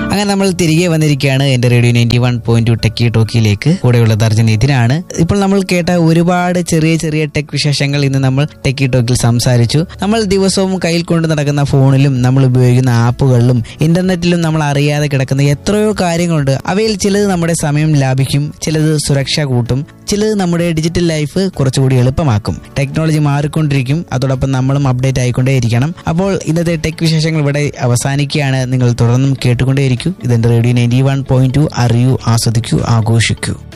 അങ്ങനെ നമ്മൾ തിരികെ വന്നിരിക്കുകയാണ് എന്റെ radio ninety one point two techie ടോക്കിയിലേക്ക് കൂടെയുള്ളത് അർജുൻ ഇതിനാണ് ഇപ്പോൾ നമ്മൾ കേട്ട ഒരുപാട് ചെറിയ ചെറിയ ടെക് വിശേഷങ്ങൾ ഇന്ന് നമ്മൾ ടെക്കി ടോക്കിൽ സംസാരിച്ചു നമ്മൾ ദിവസവും കയ്യിൽ കൊണ്ട് നടക്കുന്ന ഫോണിലും നമ്മൾ ഉപയോഗിക്കുന്ന ആപ്പുകളിലും ഇന്റർനെറ്റിലും നമ്മൾ അറിയാതെ കിടക്കുന്ന എത്രയോ കാര്യങ്ങളുണ്ട് അവയിൽ ചിലത് നമ്മുടെ സമയം ലാഭിക്കും ചിലത് സുരക്ഷ കൂട്ടും ചിലത് നമ്മുടെ ഡിജിറ്റൽ ലൈഫ് കുറച്ചുകൂടി എളുപ്പമാക്കും ടെക്നോളജി മാറിക്കൊണ്ടിരിക്കും അതോടൊപ്പം നമ്മളും അപ്ഡേറ്റ് ആയിക്കൊണ്ടേയിരിക്കണം അപ്പോൾ ഇന്നത്തെ ടെക് വിശേഷങ്ങൾ ഇവിടെ അവസാനിക്കുകയാണ് നിങ്ങൾ തുടർന്നും കേട്ടുകൊണ്ടേയിരിക്കൂ ഇതെന്റെ radio ninety one point two അറിയൂ ആസ്വദിക്കൂ ആഘോഷിക്കൂ